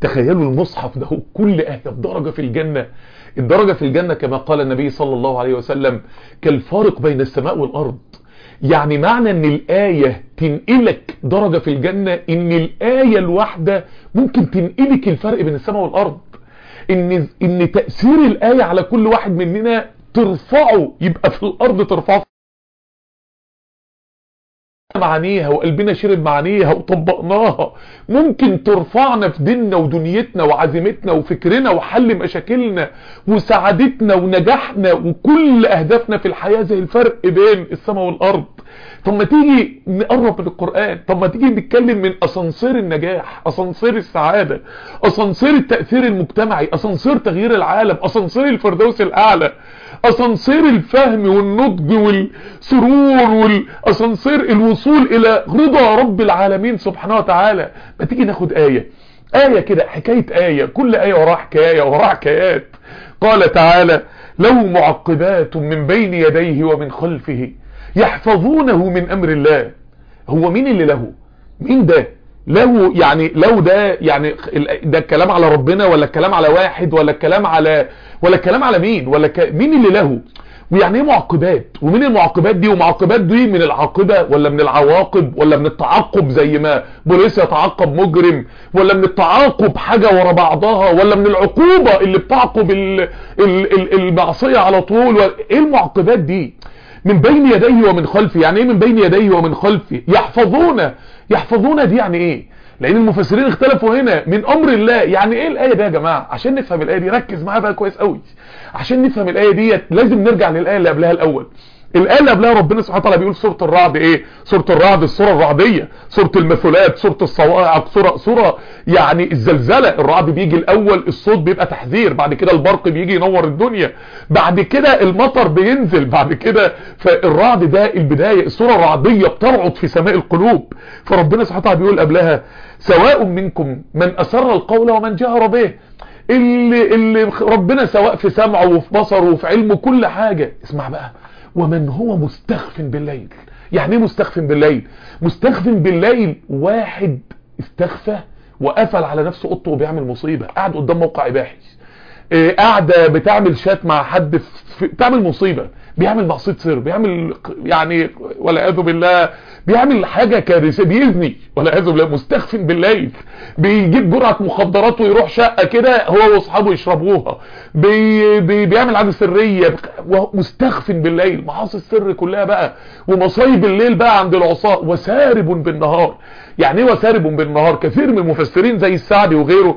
تخيلوا المصحف ده كل آية بدرجة في الجنة الدرجة في الجنة كما قال النبي صلى الله عليه وسلم كالفارق بين السماء والأرض يعني معنى ان الآية تنقلك درجة في الجنة ان الآية الواحدة ممكن تنقلك الفرق بين السماء والأرض ان, إن تأثير الآية على كل واحد مننا ترفعه يبقى في الأرض ترفعه معانيها وقلبنا شرب معانيها وطبقناها ممكن ترفعنا في ديننا ودنيتنا وعزيمتنا وفكرنا وحل مشاكلنا وسعادتنا ونجاحنا وكل اهدافنا في الحياة زي الفرق بين السماء والارض طب ما تيجي نقرب من القرآن طب ما تيجي نتكلم من اسانسير النجاح اسانسير السعادة اسانسير التأثير المجتمعي اسانسير تغيير العالم اسانسير الفردوس الاعلى اسانسير الفهم والنضج والسرور والاسانسير الوصول الى رضا رب العالمين سبحانه وتعالى ما تيجي ناخد آية آية كده حكاية آية كل آية وراها حكاية وراها حكايات قال تعالى له معقبات من بين يديه ومن خلفه يحفظونه من امر الله هو مين اللي له مين ده له يعني لو ده يعني ده الكلام على ربنا ولا الكلام على واحد ولا الكلام على ولا الكلام على مين ولا ك... مين اللي له ويعني ايه معقبات ومين المعقبات دي ومعقبات دي من العاقبة ولا من العواقب ولا من التعقب زي ما بوليس يتعقب مجرم ولا من التعاقب حاجة ورا بعضها ولا من العقوبة اللي بتعقب ال... ال... ال... المعصية على طول و... ايه المعقبات دي من بين يديه ومن خلفه يعني ايه من بين يديه ومن خلفه يحفظون يحفظون دي يعني ايه لان المفسرين اختلفوا هنا من امر الله يعني ايه الايه دي يا جماعه عشان نفهم الايه دي ركز معايا بقى كويس قوي عشان نفهم الايه دي لازم نرجع للايه اللي قبلها الاول الآية اللي قبلها ربنا سبحانه وتعالى بيقول سورة الرعد ايه سورة الرعد السورة الرعدية سورة المثلات سورة الصواعق سورة, سورة يعني الزلزلة الرعد بيجي الاول الصوت بيبقى تحذير بعد كده البرق بيجي ينور الدنيا بعد كده المطر بينزل بعد كده فالرعد ده البداية السورة الرعدية بترعد في سماء القلوب فربنا سبحانه وتعالى بيقول قبلها سواء منكم من أسر القول ومن جهر به اللي, اللي ربنا سواء في سمعه وفي بصره وفي علمه كل حاجة اسمع بقى ومن هو مستخف بالليل يعني ايه مستخف بالليل مستخف بالليل واحد استخفى وقفل على نفسه اوضته وبيعمل مصيبة قاعد قدام موقع اباحي إيه قاعدة بتعمل شات مع حد في بتعمل مصيبة بيعمل معصيه سر بيعمل يعني والعياذ بالله بيعمل حاجة كارثة بيزني والعياذ بالله مستخف بالليل بيجيب جرعة مخدرات ويروح شقة كده هو واصحابه يشربوها بي بي بيعمل عادة سرية مستخف بالليل معاصي السر كلها بقى ومصايب الليل بقى عند العصاة وسارب بالنهار يعني ايه وسارب بالنهار كثير من المفسرين زي السعدي وغيره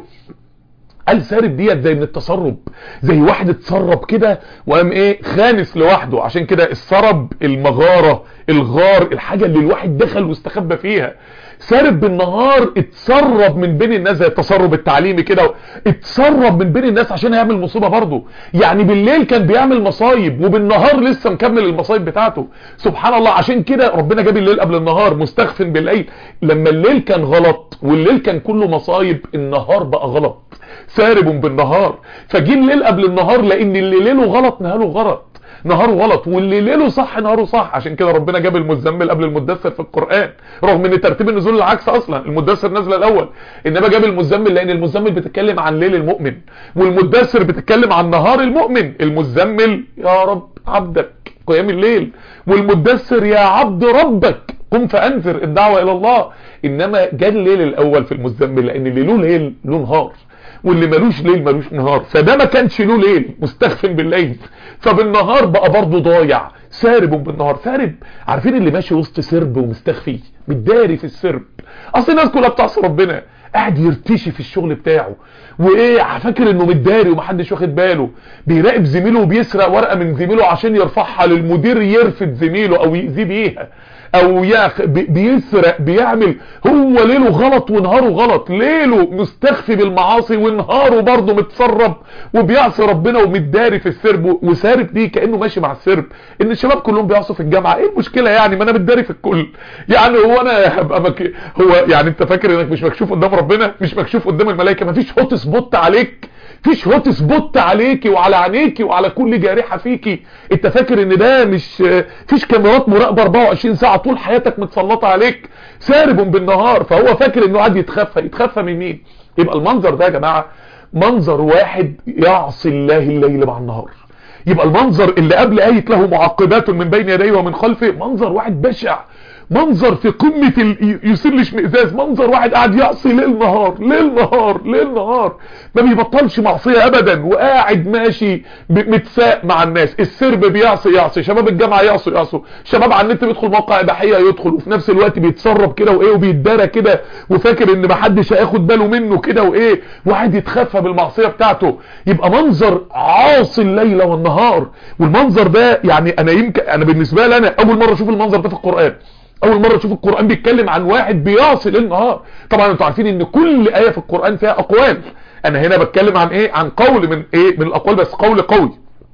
قال سارب ديت زي من التسرب زي واحد اتسرب كده وقام ايه خانس لوحده عشان كده السرب المغارة الغار الحاجة اللي الواحد دخل واستخبى فيها سارب بالنهار اتسرب من بين الناس زي التسرب التعليمي كده اتسرب من بين الناس عشان يعمل مصيبة برضه يعني بالليل كان بيعمل مصايب وبالنهار لسه مكمل المصايب بتاعته سبحان الله عشان كده ربنا جاب الليل قبل النهار مستخف بالليل لما الليل كان غلط والليل كان كله مصايب النهار بقى غلط سارب بالنهار فجي الليل قبل النهار لان اللي ليله غلط نهاره غلط نهاره غلط واللي ليله صح نهاره صح عشان كده ربنا جاب المزمل قبل المدثر في القرآن رغم ان ترتيب النزول العكس اصلا المدثر نزل الاول انما جاب المزمل لان المزمل بتتكلم عن ليل المؤمن والمدثر بتتكلم عن نهار المؤمن المزمل يا رب عبدك قيام الليل والمدثر يا عبد ربك قم فانذر الدعوة الى الله انما جاء الليل الاول في المزمل لان اللي له ليل له نهار واللي ملوش ليل ملوش نهار فده ما كانش له ليل مستخف بالليل فبالنهار بقى برضه ضايع سارب بالنهار سارب عارفين اللي ماشي وسط سرب ومستخفي متداري في السرب اصل الناس كلها بتعصي ربنا قاعد يرتشي في الشغل بتاعه وايه فاكر انه متداري ومحدش واخد باله بيراقب زميله وبيسرق ورقه من زميله عشان يرفعها للمدير يرفد زميله او يأذيه بيها او ياخ بيسرق بيعمل هو ليله غلط ونهاره غلط ليله مستخفي بالمعاصي ونهاره برضه متسرب وبيعصي ربنا ومتداري في السرب وسارب دي كانه ماشي مع السرب ان الشباب كلهم بيعصوا في الجامعه ايه المشكله يعني ما انا متداري في الكل يعني هو انا هبقى مك... هو يعني انت فاكر انك مش مكشوف قدام ربنا مش مكشوف قدام الملائكه مفيش هوت سبوت عليك فيش هوت سبوت عليكي وعلى عينيكي وعلى كل جارحة فيكي انت فاكر ان ده مش فيش كاميرات مراقبة 24 ساعة طول حياتك متسلطة عليك سارب بالنهار فهو فاكر انه قاعد يتخفى يتخفى من مين يبقى المنظر ده يا جماعة منظر واحد يعصي الله الليل مع النهار يبقى المنظر اللي قبل آية له معقبات من بين يديه ومن خلفه منظر واحد بشع منظر في قمة ال... يصير الاشمئزاز منظر واحد قاعد يعصي ليل نهار ليل نهار ليل نهار ما بيبطلش معصية ابدا وقاعد ماشي ب... متساق مع الناس السرب بيعصي يعصي شباب الجامعة يعصوا يعصوا شباب على النت بيدخل موقع اباحية يدخل وفي نفس الوقت بيتسرب كده وايه وبيتدارى كده وفاكر ان محدش هياخد باله منه كده وايه وقاعد يتخفى بالمعصية بتاعته يبقى منظر عاصي الليل والنهار والمنظر ده يعني انا يمكن انا بالنسبة لي انا اول مرة اشوف المنظر ده في القرآن اول مرة اشوف القرآن بيتكلم عن واحد بيعصي ليل نهار طبعا انتوا عارفين ان كل آية في القرآن فيها اقوال انا هنا بتكلم عن ايه عن قول من ايه من الاقوال بس قول قوي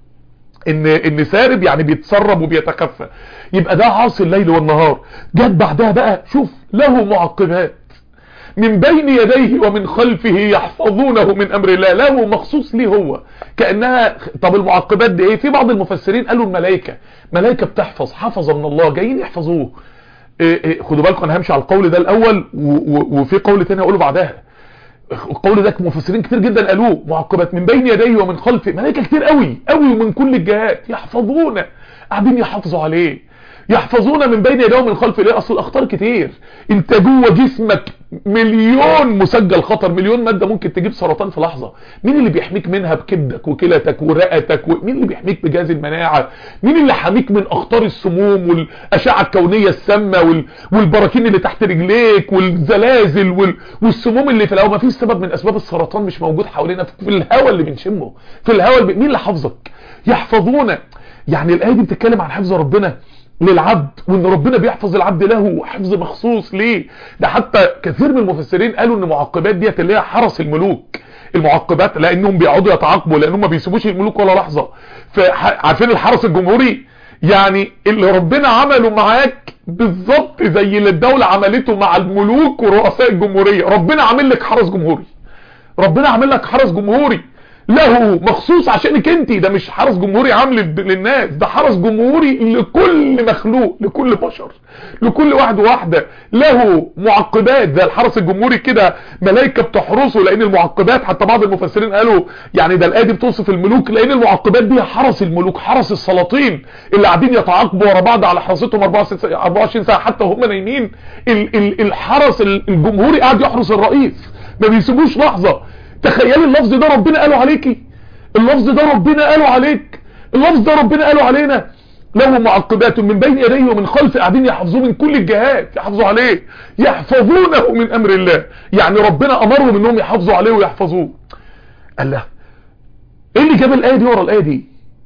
ان ان سارب يعني بيتسرب وبيتخفى يبقى ده عاصي الليل والنهار جت بعدها بقى شوف له معقبات من بين يديه ومن خلفه يحفظونه من امر الله له مخصوص ليه هو كانها طب المعقبات دي ايه في بعض المفسرين قالوا الملائكه ملائكه بتحفظ حفظه من الله جايين يحفظوه إيه إيه خدوا بالكم انا همشي على القول ده الاول وفي قول تاني هقوله بعدها القول ده مفسرين كتير جدا قالوه معقبات من بين يديه ومن خلفه ملائكه كتير قوي قوي ومن كل الجهات يحفظونا قاعدين يحافظوا عليه يحفظونا من بين يديه ومن خلفه ليه اصل الاخطار كتير انت جوه جسمك مليون مسجل خطر مليون ماده ممكن تجيب سرطان في لحظه مين اللي بيحميك منها بكبدك وكلتك ورئتك مين اللي بيحميك بجهاز المناعه مين اللي حاميك من اخطار السموم والاشعه الكونيه السامه وال... والبراكين اللي تحت رجليك والزلازل وال... والسموم اللي في الهواء ما فيش سبب من اسباب السرطان مش موجود حوالينا في الهواء اللي بنشمه في الهواء اللي... مين اللي حافظك يحفظونا يعني الايه دي بتتكلم عن حفظ ربنا للعبد وان ربنا بيحفظ العبد له حفظ مخصوص ليه ده حتى كثير من المفسرين قالوا ان معقبات ديت اللي هي حرس الملوك المعقبات لانهم بيقعدوا يتعاقبوا لانهم ما بيسيبوش الملوك ولا لحظه عارفين الحرس الجمهوري يعني اللي ربنا عمله معاك بالظبط زي اللي الدوله عملته مع الملوك ورؤساء الجمهوريه ربنا عامل لك حرس جمهوري ربنا عامل لك حرس جمهوري له مخصوص عشانك انت ده مش حرس جمهوري عام للناس ده حرس جمهوري لكل مخلوق لكل بشر لكل واحد وواحده له معقبات زي الحرس الجمهوري كده ملائكه بتحرسه لان المعقبات حتى بعض المفسرين قالوا يعني ده الايه دي بتوصف الملوك لان المعقبات دي حرس الملوك حرس السلاطين اللي قاعدين يتعاقبوا ورا بعض على حراستهم 24 ساعه حتى وهم نايمين الحرس الجمهوري قاعد يحرس الرئيس ما بيسيبوش لحظه تخيلي اللفظ ده ربنا قاله عليكي اللفظ ده ربنا قاله عليك اللفظ ده ربنا قاله علينا له معقبات من بين يديه ومن خلفه قاعدين يحفظوه من كل الجهات يحفظوا عليه يحفظونه من امر الله يعني ربنا امرهم انهم يحافظوا عليه ويحفظوه قال له ايه اللي جاب الايه دي ورا الايه دي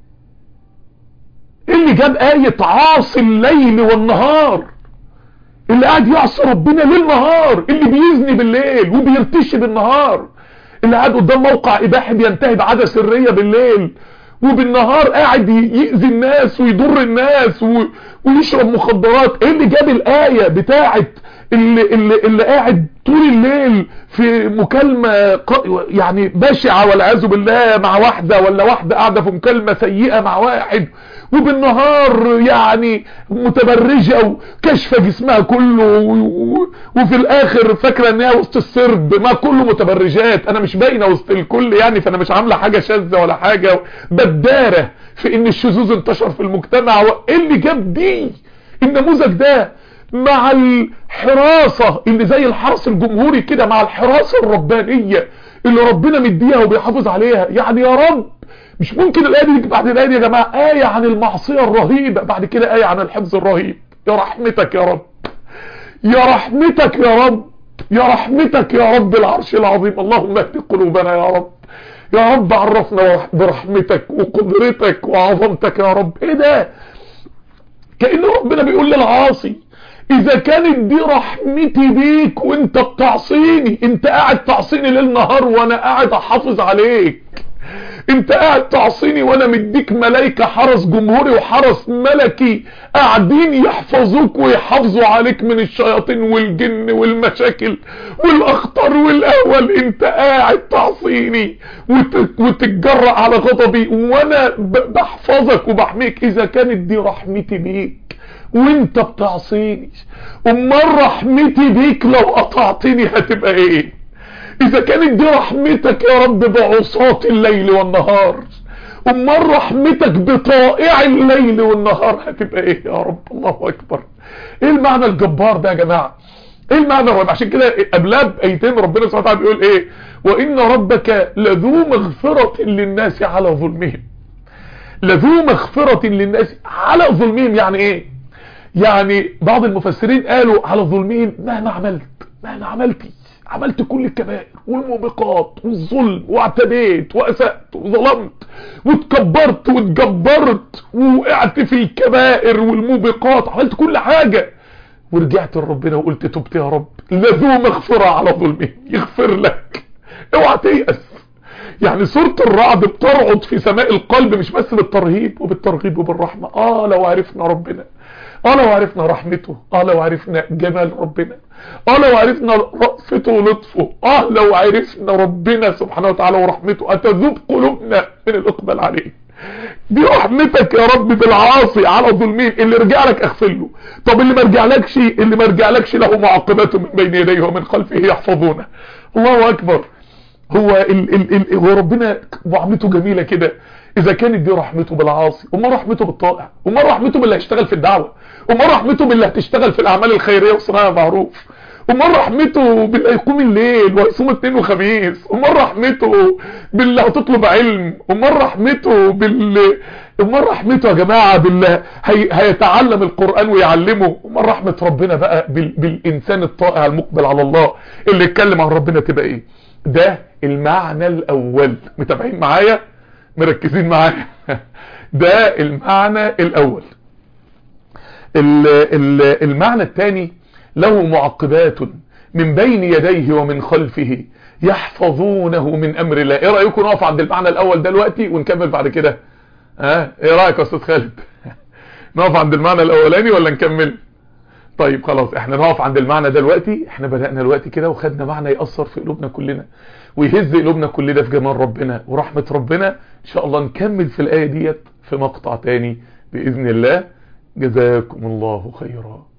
ايه اللي جاب ايه عاصي الليل والنهار اللي قاعد يعصي ربنا ليل نهار اللي بيزني بالليل وبيرتشي بالنهار اللي قاعد قدام موقع اباحي بينتهي بعادة سرية بالليل وبالنهار قاعد يأذي الناس ويضر الناس و... ويشرب مخدرات ايه اللي جاب الآية بتاعت اللي, اللي, اللي قاعد طول الليل في مكالمة يعني بشعة والعياذ بالله مع واحدة ولا واحدة قاعدة في مكالمة سيئة مع واحد وبالنهار يعني متبرجة وكشفة جسمها كله وفي الاخر فاكرة ان هي وسط السرب ما كله متبرجات انا مش باينة وسط الكل يعني فانا مش عاملة حاجة شاذة ولا حاجة بدارة في ان الشذوذ انتشر في المجتمع وايه اللي جاب دي النموذج ده مع الحراسة اللي زي الحرس الجمهوري كده مع الحراسة الربانية اللي ربنا مديها وبيحافظ عليها يعني يا رب مش ممكن الآية دي بعد الآية دي يا جماعة آية عن المعصية الرهيبة بعد كده آية عن الحفظ الرهيب يا رحمتك يا رب يا رحمتك يا رب يا رحمتك يا رب العرش العظيم اللهم اهد قلوبنا يا رب يا رب عرفنا برحمتك وقدرتك وعظمتك يا رب ايه ده كأن ربنا بيقول للعاصي اذا كانت دي رحمتي بيك وانت بتعصيني انت قاعد تعصيني ليل نهار وانا قاعد احافظ عليك انت قاعد تعصيني وانا مديك ملايكة حرس جمهوري وحرس ملكي قاعدين يحفظوك ويحافظوا عليك من الشياطين والجن والمشاكل والاخطار والاهوال انت قاعد تعصيني وتتجرأ على غضبي وانا بحفظك وبحميك اذا كانت دي رحمتي بيك وانت بتعصيني امال رحمتي بيك لو قطعتني هتبقى ايه اذا كانت دي رحمتك يا رب بعصاة الليل والنهار امال رحمتك بطائع الليل والنهار هتبقى ايه يا رب الله اكبر ايه المعنى الجبار ده يا جماعة ايه المعنى الرب عشان كده قبلها بايتين ربنا سبحانه وتعالى بيقول ايه وان ربك لذو مغفرة للناس على ظلمهم لذو مغفرة للناس على ظلمهم يعني ايه يعني بعض المفسرين قالوا على ظلمهم مهما عملت مهما عملتي عملت كل الكبائر والموبقات والظلم واعتديت واسأت وظلمت واتكبرت واتجبرت ووقعت في الكبائر والموبقات عملت كل حاجة ورجعت لربنا وقلت تبت يا رب لذو مغفرة على ظلمه يغفر لك اوعى تيأس يعني سورة الرعد بترعد في سماء القلب مش بس بالترهيب وبالترغيب وبالرحمة اه لو عرفنا ربنا اه لو عرفنا رحمته اه لو عرفنا جمال ربنا اه لو عرفنا رأفته ولطفه اه لو عرفنا ربنا سبحانه وتعالى ورحمته اتذوب قلوبنا من الاقبال عليه دي رحمتك يا رب بالعاصي على ظلمين اللي رجع لك اغفر له طب اللي ما رجعلكش اللي ما رجعلكش له معقبات من بين يديه ومن خلفه يحفظونه الله اكبر هو ال ال ال هو ربنا معاملته جميله كده اذا كانت دي رحمته بالعاصي وما رحمته بالطائع وما رحمته باللي هيشتغل في الدعوه وما رحمته باللي هتشتغل في الاعمال الخيريه وصناعه المعروف وما رحمته باللي هيقوم الليل ويصوم اثنين وخميس وما رحمته باللي هتطلب علم وما رحمته بال وما رحمته يا جماعه بالله هي... هيتعلم القران ويعلمه وما رحمه ربنا بقى بال... بالانسان الطائع المقبل على الله اللي يتكلم عن ربنا تبقى ايه ده المعنى الاول متابعين معايا مركزين معايا ده المعنى الاول ال ال المعنى الثاني له معقبات من بين يديه ومن خلفه يحفظونه من امر الله ايه رايكم نقف عند المعنى الاول دلوقتي ونكمل بعد كده ها اه؟ ايه رايك يا استاذ خالد نقف عند المعنى الاولاني ولا نكمل طيب خلاص احنا نقف عند المعنى دلوقتي احنا بدأنا دلوقتي كده وخدنا معنى يأثر في قلوبنا كلنا ويهز قلوبنا كلنا في جمال ربنا ورحمة ربنا ان شاء الله نكمل في الآية ديت في مقطع تاني بإذن الله جزاكم الله خيرا